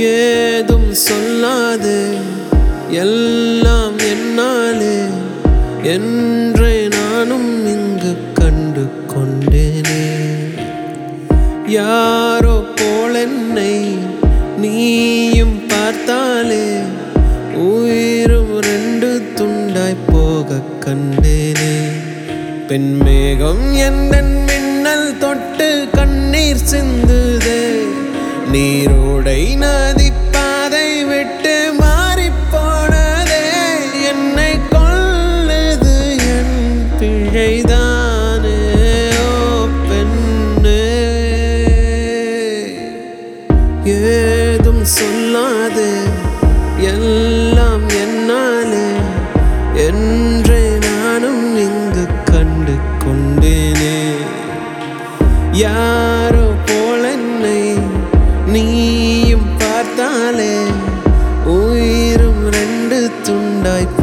ஏதும் சொல்லாது எல்லாம் என்னாலே என்றே நானும் இங்கு கண்டு கொண்டேனே யாரோ போல் என்னை நீயும் பார்த்தாலே உயிரும் ரெண்டு துண்டாய் போக கண்டேனே பெண்மேகம் எந்த மின்னல் தொட்டு கண்ணீர் சிந்துதே நீரோடை நதி பாதை விட்டு மாறி போனதே என்னை கொல்லுது என் பிழைதானே ஓ பெண்ணே ஏதும் சொல்லாது எல்லாம் என்னாலே என்றே நானும் இங்கு கண்டு கொண்டேனே யாரோ போல் என்னை நீயும் பார்த்தாலே உயிரும் ரெண்டு துண்டாய்